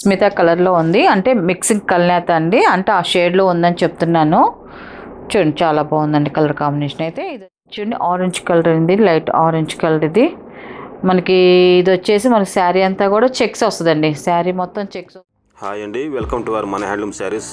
స్మిత కలర్లో ఉంది అంటే మిక్సింగ్ కల్నేత అండి అంటే ఆ షేడ్లో ఉందని చెప్తున్నాను చూడండి చాలా బాగుందండి కలర్ కాంబినేషన్ అయితే ఇది చూడండి ఆరెంజ్ కలర్ ఉంది లైట్ ఆరెంజ్ కలర్ ఇది మనకి ఇది వచ్చేసి మనకి శారీ అంతా కూడా చెక్స్ వస్తుందండి శారీ మొత్తం చెక్స్ హాయ్ అండి వెల్కమ్ టు అవర్ మన హ్యాండ్లూమ్ శారీస్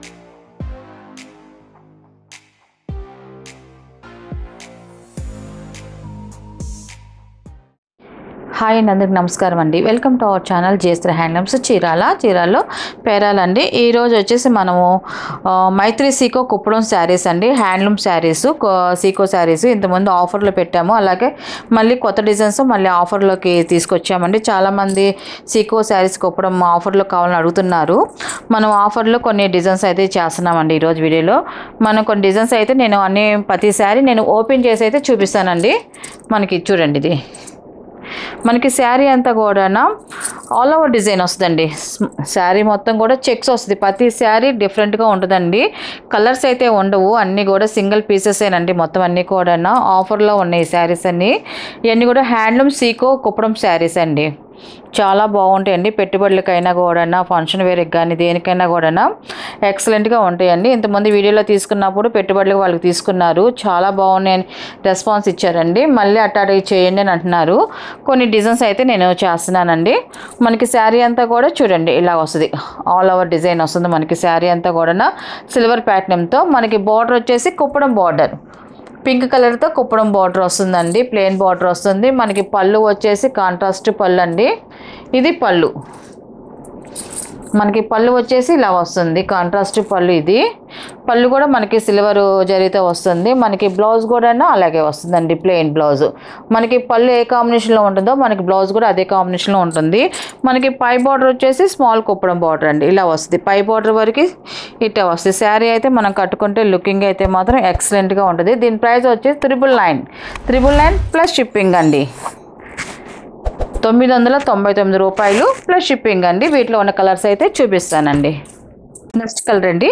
హాయ్ అండి అందరికి నమస్కారం అండి వెల్కమ్ టు అవర్ ఛానల్ జేస్త్ర హ్యాండ్లూమ్స్ చీరాల చీరాల్లో పేరాలండి ఈరోజు వచ్చేసి మనము ఆ, మైత్రి సీకో కుప్పడం శారీస్ అండి హ్యాండ్లూమ్ శారీస్ సీకో శారీస్ ఇంతకుముందు ఆఫర్లో పెట్టాము అలాగే మళ్ళీ కొత్త డిజైన్స్ మళ్ళీ ఆఫర్లోకి తీసుకొచ్చామండి చాలామంది సీకో శారీస్ కుప్పడం ఆఫర్లో కావాలని అడుగుతున్నారు మనం ఆఫర్లో కొన్ని డిజైన్స్ అయితే చేస్తున్నామండి ఈరోజు వీడియోలో మనం కొన్ని డిజైన్స్ అయితే నేను అన్ని ప్రతి శారీ నేను ఓపెన్ చేసి అయితే చూపిస్తానండి మనకి చూడండి ఇది మనకి శారీ అంతా కూడా ఆల్ ఓవర్ డిజైన్ వస్తుందండి శారీ మొత్తం కూడా చెక్స్ వస్తుంది ప్రతి శారీ డిఫరెంట్గా ఉంటుందండి కలర్స్ అయితే ఉండవు అన్నీ కూడా సింగిల్ పీసెసేనండి మొత్తం అన్నీ కూడా ఆఫర్లో ఉన్నాయి శారీస్ అన్నీ ఇవన్నీ కూడా హ్యాండ్లూమ్ సీకో కుప్పడం శారీస్ అండి చాలా బాగుంటాయండి పెట్టుబడులకైనా కూడా ఫంక్షన్ వేర్కి కానీ దేనికైనా కూడా ఎక్సలెంట్గా ఉంటాయండి ఇంతమంది వీడియోలో తీసుకున్నప్పుడు పెట్టుబడులకు వాళ్ళకి తీసుకున్నారు చాలా బాగున్నాయని రెస్పాన్స్ ఇచ్చారండి మళ్ళీ అట్టాడి చేయండి అని అంటున్నారు కొన్ని డిజైన్స్ అయితే నేను చేస్తున్నానండి మనకి శారీ అంతా కూడా చూడండి ఇలా వస్తుంది ఆల్ ఓవర్ డిజైన్ వస్తుంది మనకి శారీ అంతా కూడా సిల్వర్ ప్యాటర్న్తో మనకి బార్డర్ వచ్చేసి కుప్పడం బార్డర్ పింక్ కలర్తో కుప్పడం బార్డర్ వస్తుందండి ప్లెయిన్ బార్డర్ వస్తుంది మనకి పళ్ళు వచ్చేసి కాంట్రాస్ట్ పళ్ళు అండి ఇది పళ్ళు మనకి పళ్ళు వచ్చేసి ఇలా వస్తుంది కాంట్రాస్ట్ పళ్ళు ఇది పళ్ళు కూడా మనకి సిల్వర్ జరితో వస్తుంది మనకి బ్లౌజ్ కూడా అలాగే వస్తుందండి ప్లెయిన్ బ్లౌజ్ మనకి పళ్ళు ఏ కాంబినేషన్లో ఉంటుందో మనకి బ్లౌజ్ కూడా అదే కాంబినేషన్లో ఉంటుంది మనకి పై బార్డర్ వచ్చేసి స్మాల్ కుప్పడం బార్డర్ అండి ఇలా వస్తుంది పై బార్డర్ వరకు ఇట్లా వస్తుంది శారీ అయితే మనం కట్టుకుంటే లుకింగ్ అయితే మాత్రం ఎక్సలెంట్గా ఉంటుంది దీని ప్రైస్ వచ్చేసి triple nine triple nine plus shipping అండి తొమ్మిది వందల తొంభై తొమ్మిది రూపాయలు ప్లస్ షిప్పింగ్ అండి వీటిలో ఉన్న కలర్స్ అయితే చూపిస్తానండి నెక్స్ట్ కలర్ అండి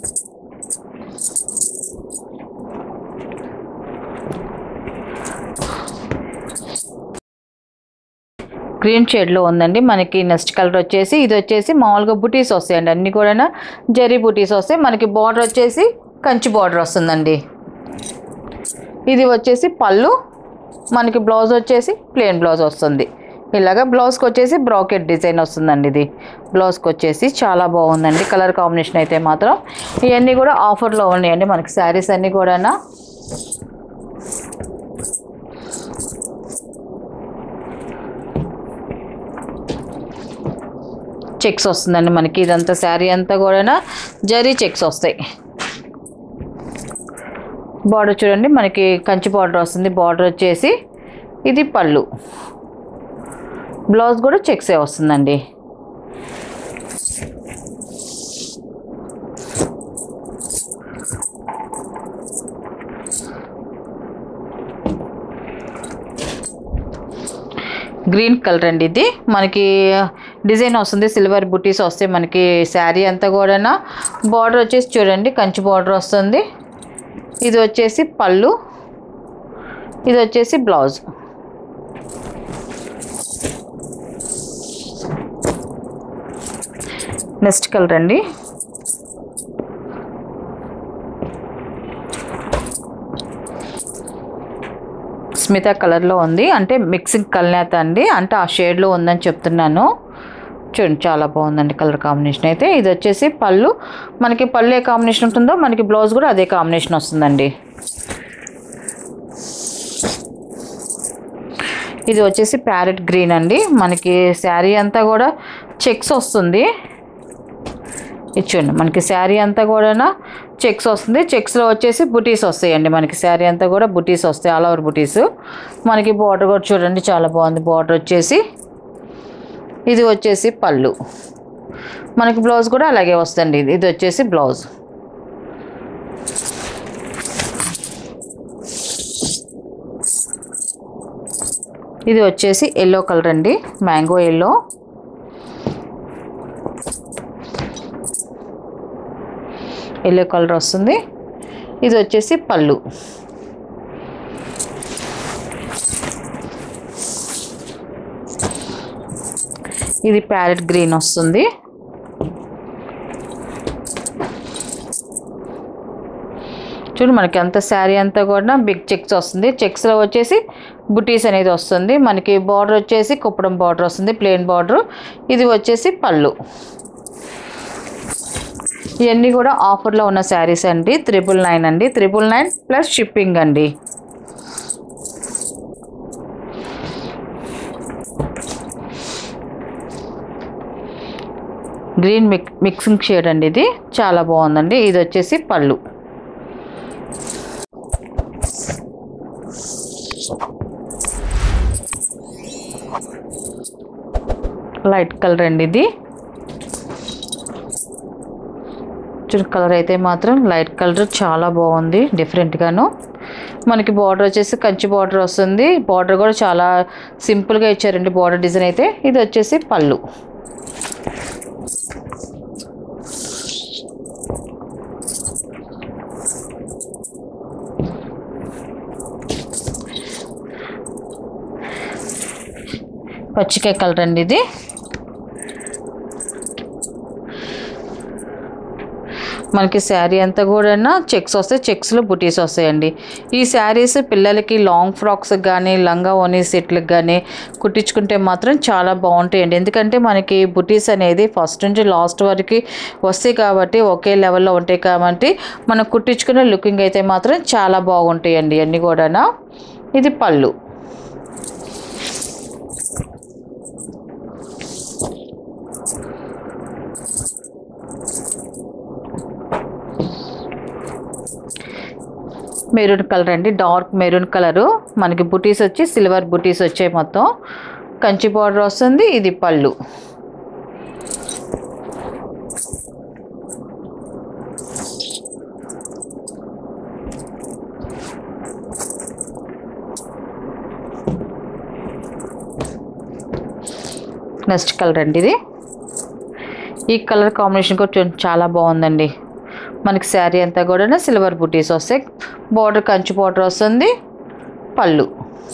గ్రీన్ షేడ్లో ఉందండి మనకి నెక్స్ట్ కలర్ వచ్చేసి ఇది వచ్చేసి మామూలుగా బుటీస్ వస్తాయండి అన్నీ కూడా జరీ బుటీస్ వస్తాయి మనకి బార్డర్ వచ్చేసి కంచి బార్డర్ వస్తుందండి ఇది వచ్చేసి పళ్ళు మనకి బ్లౌజ్ వచ్చేసి ప్లెయిన్ బ్లౌజ్ వస్తుంది ఇలాగ బ్లౌజ్కి వచ్చేసి బ్రాకెట్ డిజైన్ వస్తుందండి ఇది బ్లౌజ్కి వచ్చేసి చాలా బాగుందండి కలర్ కాంబినేషన్ అయితే మాత్రం ఇవన్నీ కూడా ఆఫర్లో ఉన్నాయండి మనకి శారీస్ అన్నీ కూడా చెక్స్ వస్తుందండి మనకి ఇదంతా శారీ అంతా కూడా జరీ చెక్స్ వస్తాయి బార్డర్ చూడండి మనకి కంచి బార్డర్ వస్తుంది బార్డర్ వచ్చేసి ఇది పళ్ళు బ్లౌజ్ కూడా చెక్సే వస్తుందండి గ్రీన్ కలర్ అండి ఇది మనకి డిజైన్ వస్తుంది సిల్వర్ బుటీస్ వస్తాయి మనకి శారీ అంతా కూడా బార్డర్ వచ్చేసి చూడండి కంచి బార్డర్ వస్తుంది ఇది వచ్చేసి పళ్ళు ఇది వచ్చేసి బ్లౌజ్ నెక్స్ట్ కలర్ అండి స్మిత కలర్లో ఉంది అంటే మిక్సింగ్ కల్నేత అండి అంటే ఆ షేడ్లో ఉందని చెప్తున్నాను చూడండి చాలా బాగుందండి కలర్ కాంబినేషన్ అయితే ఇది వచ్చేసి పళ్ళు మనకి పళ్ళు ఏ కాంబినేషన్ ఉంటుందో మనకి బ్లౌజ్ కూడా అదే కాంబినేషన్ వస్తుందండి ఇది వచ్చేసి ప్యారెట్ గ్రీన్ అండి మనకి శారీ అంతా కూడా చెక్స్ వస్తుంది ఇది చూడండి మనకి శారీ అంతా కూడా చెక్స్ వస్తుంది చెక్స్లో వచ్చేసి బుటీస్ వస్తాయండి మనకి శారీ అంతా కూడా బుటీస్ వస్తాయి ఆల్ ఓవర్ బుటీస్ మనకి బార్డర్ కూడా చూడండి చాలా బాగుంది బార్డర్ వచ్చేసి ఇది వచ్చేసి పళ్ళు మనకి బ్లౌజ్ కూడా అలాగే వస్తుంది ఇది ఇది వచ్చేసి బ్లౌజ్ ఇది వచ్చేసి ఎల్లో కలర్ అండి మ్యాంగో ఎల్లో ఎల్లో కలర్ వస్తుంది ఇది వచ్చేసి పళ్ళు ఇది ప్యారెట్ గ్రీన్ వస్తుంది చూడు మనకి అంత శారీ అంతా కూడా బిగ్ చెక్స్ వస్తుంది చెక్స్లో వచ్చేసి బుటీస్ అనేది వస్తుంది మనకి బార్డర్ వచ్చేసి కుప్పడం బార్డర్ వస్తుంది ప్లెయిన్ బార్డర్ ఇది వచ్చేసి పళ్ళు ఇవన్నీ కూడా ఆఫర్లో ఉన్న శారీస్ అండి త్రిబుల్ నైన్ అండి త్రిబుల్ నైన్ ప్లస్ షిప్పింగ్ అండి గ్రీన్ మిక్ మిక్సింగ్ షేడ్ అండి ఇది చాలా బాగుందండి ఇది వచ్చేసి పళ్ళు లైట్ కలర్ అండి ఇది చూడు కలర్ అయితే మాత్రం లైట్ కలర్ చాలా బాగుంది డిఫరెంట్గాను మనకి బార్డర్ వచ్చేసి కంచి బార్డర్ వస్తుంది బార్డర్ కూడా చాలా సింపుల్గా ఇచ్చారండి బార్డర్ డిజైన్ అయితే ఇది వచ్చేసి పళ్ళు పచ్చికాయ కలర్ అండి ఇది మనకి శారీ అంతా కూడా చెక్స్ వస్తాయి చెక్స్లో బుటీస్ వస్తాయండి ఈ శారీస్ పిల్లలకి లాంగ్ ఫ్రాక్స్ కానీ లంగా ఓనీ సెట్లకు కానీ కుట్టించుకుంటే మాత్రం చాలా బాగుంటాయండి ఎందుకంటే మనకి బుటీస్ అనేది ఫస్ట్ నుంచి లాస్ట్ వరకు వస్తాయి కాబట్టి ఒకే లెవెల్లో ఉంటాయి కాబట్టి మనం కుట్టించుకునే లుకింగ్ అయితే మాత్రం చాలా బాగుంటాయండి అన్నీ కూడా ఇది పళ్ళు మెరూన్ కలర్ అండి డార్క్ మెరూన్ కలరు మనకి బుటీస్ వచ్చి సిల్వర్ బుటీస్ వచ్చాయి మొత్తం కంచి బార్డర్ వస్తుంది ఇది పళ్ళు నెక్స్ట్ కలర్ అండి ఇది ఈ కలర్ కాంబినేషన్ కూడా చూ- చాలా బాగుందండి మనకి శారీ అంతా కూడా సిల్వర్ బుటీస్ వస్తాయి బార్డర్ కంచి బార్డర్ వస్తుంది పళ్ళు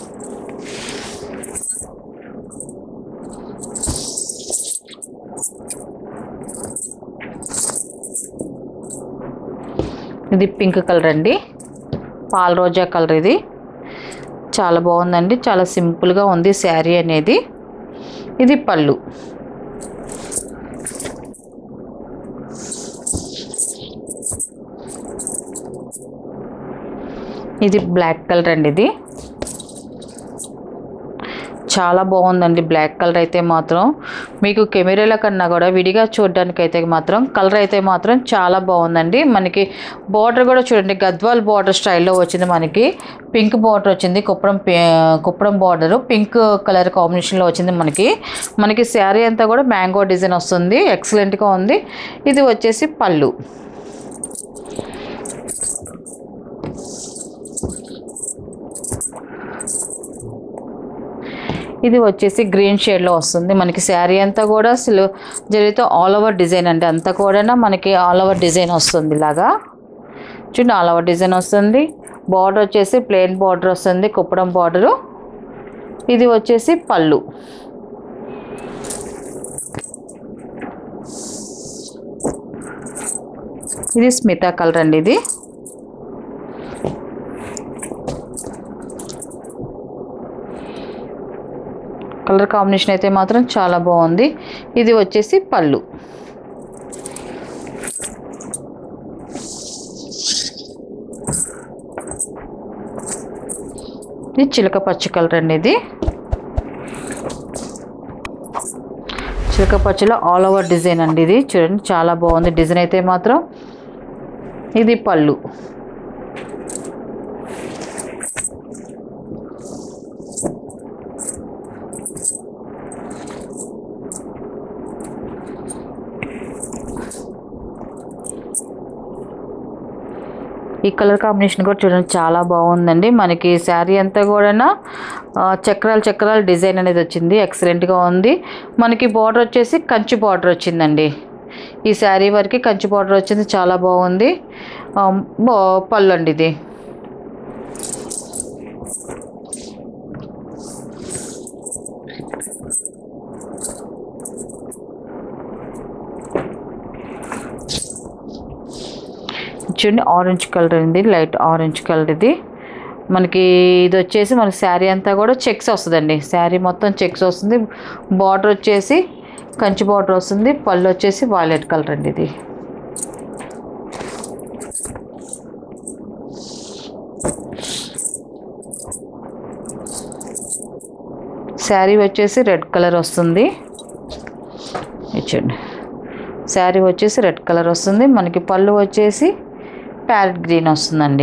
ఇది పింక్ కలర్ అండి పాల రోజా కలర్ ఇది చాలా బాగుందండి చాలా సింపుల్గా ఉంది శారీ అనేది ఇది పళ్ళు ఇది బ్లాక్ కలర్ అండి ఇది చాలా బాగుందండి బ్లాక్ కలర్ అయితే మాత్రం మీకు కెమెరాల కన్నా కూడా విడిగా చూడడానికి అయితే మాత్రం కలర్ అయితే మాత్రం చాలా బాగుందండి మనకి బార్డర్ కూడా చూడండి గద్వాల్ బార్డర్ స్టైల్లో వచ్చింది మనకి పింక్ బార్డర్ వచ్చింది కుప్పడం పి- కుప్పడం బార్డర్ పింక్ కలర్ కాంబినేషన్లో వచ్చింది మనకి మనకి శారీ అంతా కూడా మ్యాంగో డిజైన్ వస్తుంది ఎక్సలెంట్గా ఉంది ఇది వచ్చేసి పళ్ళు ఇది వచ్చేసి గ్రీన్ షేడ్లో వస్తుంది మనకి శారీ అంతా కూడా అసలు జరిగితే ఆల్ ఓవర్ డిజైన్ అండి అంతా కూడా మనకి ఆల్ ఓవర్ డిజైన్ వస్తుంది ఇలాగా చూడండి ఆల్ ఓవర్ డిజైన్ వస్తుంది బార్డర్ వచ్చేసి ప్లెయిన్ బార్డర్ వస్తుంది కుప్పడం బార్డరు ఇది వచ్చేసి పళ్ళు ఇది స్మితా కలర్ అండి ఇది కలర్ కాంబినేషన్ అయితే మాత్రం చాలా బాగుంది ఇది వచ్చేసి పళ్ళు ఇది చిలక పచ్చ కలర్ అండి ఇది చిలక పచ్చలో ఆల్ ఓవర్ డిజైన్ అండి ఇది చూడండి చాలా బాగుంది డిజైన్ అయితే మాత్రం ఇది పళ్ళు ఈ కలర్ కాంబినేషన్ కూడా చూడండి చాలా బాగుందండి మనకి శారీ అంతా కూడా చక్రాలు చక్రాలు డిజైన్ అనేది వచ్చింది ఎక్సలెంట్గా ఉంది మనకి బార్డర్ వచ్చేసి కంచి బార్డర్ వచ్చిందండి ఈ శారీ వరకు కంచి బార్డర్ వచ్చింది చాలా బాగుంది ఆ, బా- పళ్ళు అండి ఇది చూడండి ఆరెంజ్ కలర్ ఇది లైట్ ఆరెంజ్ కలర్ ఇది మనకి ఇది వచ్చేసి మనకి శారీ అంతా కూడా చెక్స్ వస్తుందండి శారీ మొత్తం చెక్స్ వస్తుంది బార్డర్ వచ్చేసి కంచి బార్డర్ వస్తుంది పళ్ళు వచ్చేసి వాయిలెట్ కలర్ అండి ఇది శారీ వచ్చేసి రెడ్ కలర్ వస్తుంది ఇచ్చండి శారీ వచ్చేసి రెడ్ కలర్ వస్తుంది మనకి పళ్ళు వచ్చేసి ప్యారెట్ గ్రీన్ వస్తుందండి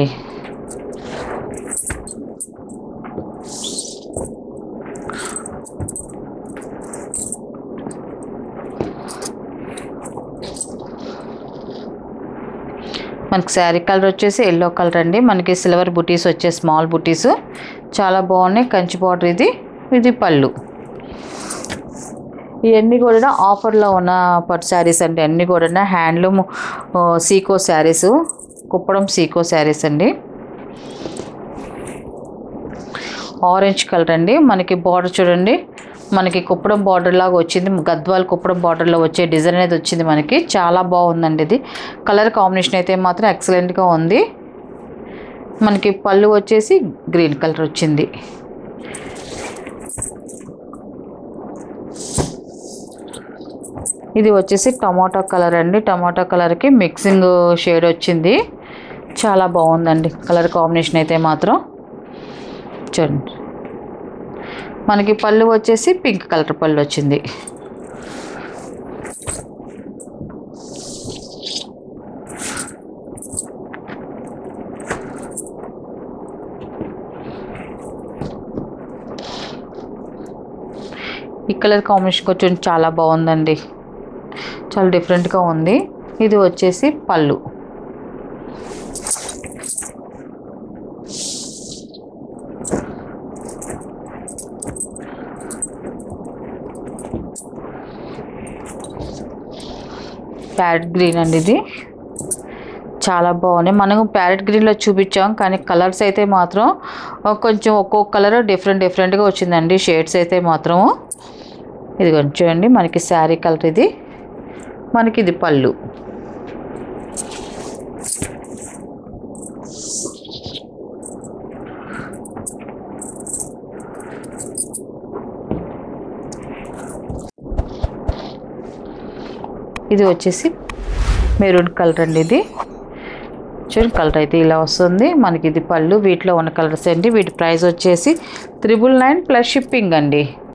మనకి శారీ కలర్ వచ్చేసి ఎల్లో కలర్ అండి మనకి సిల్వర్ బుటీస్ వచ్చే స్మాల్ బుటీస్ చాలా బాగున్నాయి కంచి బార్డర్ ఇది ఇది పళ్ళు ఇవన్నీ కూడా ఆఫర్లో ఉన్న పట్టు శారీస్ అండి అన్నీ కూడా హ్యాండ్లూమ్ సీకో శారీస్ కుప్పడం సీకో శారీస్ అండి ఆరెంజ్ కలర్ అండి మనకి బార్డర్ చూడండి మనకి కుప్పడం బార్డర్ లాగా వచ్చింది గద్వాల్ కుప్పడం బార్డర్లో వచ్చే డిజైన్ అనేది వచ్చింది మనకి చాలా బాగుందండి ఇది కలర్ కాంబినేషన్ అయితే మాత్రం ఎక్సలెంట్గా ఉంది మనకి పళ్ళు వచ్చేసి గ్రీన్ కలర్ వచ్చింది ఇది వచ్చేసి టమాటా కలర్ అండి టమాటా కలర్కి మిక్సింగ్ షేడ్ వచ్చింది చాలా బాగుందండి కలర్ కాంబినేషన్ అయితే మాత్రం చూడండి మనకి పళ్ళు వచ్చేసి పింక్ కలర్ పళ్ళు వచ్చింది ఈ కలర్ కాంబినేషన్ కొంచెం చాలా బాగుందండి చాలా డిఫరెంట్గా ఉంది ఇది వచ్చేసి పళ్ళు ప్యారెట్ గ్రీన్ అండి ఇది చాలా బాగున్నాయి మనం ప్యారెట్ గ్రీన్లో చూపించాం కానీ కలర్స్ అయితే మాత్రం ఆ, కొంచెం ఒక్కొక్క కలర్ డిఫరెంట్ డిఫరెంట్గా వచ్చిందండి షేడ్స్ అయితే మాత్రం ఇది చూడండి మనకి శారీ కలర్ ఇది మనకి ఇది పళ్ళు ఇది వచ్చేసి మెరూన్ కలర్ అండి ఇది చూడండి కలర్ అయితే ఇలా వస్తుంది మనకి ఇది పళ్ళు వీటిలో ఉన్న కలర్స్ అండి వీటి ప్రైస్ వచ్చేసి త్రిబుల్ నైన్ ప్లస్ షిప్పింగ్ అండి